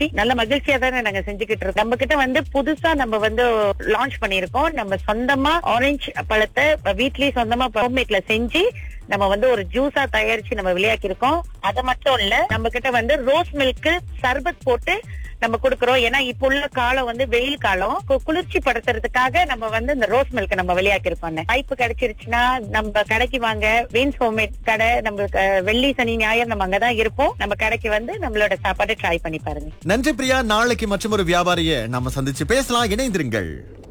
மகிழ்ச்சி நல்ல மகிழ்ச்சியா தானே நாங்க செஞ்சுக்கிட்டு இருக்கோம் நம்ம கிட்ட வந்து புதுசா நம்ம வந்து லான்ச் பண்ணிருக்கோம் நம்ம சொந்தமா ஆரஞ்சு பழத்தை வீட்லயே சொந்தமா ஹோம்மேட்ல செஞ்சு நம்ம வந்து ஒரு ஜூஸா தயாரிச்சு நம்ம விளையாக்கி இருக்கோம் அது மட்டும் இல்ல நம்ம கிட்ட வந்து ரோஸ் மில்க் சர்பத் போட்டு நம்ம கொடுக்கறோம் ஏன்னா இப்ப உள்ள காலம் வந்து வெயில் காலம் கு- குளிர்ச்சி படுத்துறதுக்காக நம்ம வந்து இந்த ரோஸ் மில்க் நம்ம விளையாக்கி இருக்கோம் வாய்ப்பு கிடைச்சிருச்சுன்னா நம்ம கடைக்கு வாங்க வீன்ஸ் ஹோம்மேட் கடை நம்மளுக்கு அஹ், வெள்ளி சனி ஞாயிறு நம்ம அங்கதான் இருப்போம் நம்ம கடைக்கு வந்து நம்மளோட சாப்பாடு ட்ரை பண்ணி பாருங்க நன்றி பிரியா நாளைக்கு மற்றும் ஒரு வியாபாரியை நாம சந்திச்சு பேசலாம் இணைந்திருங்கள்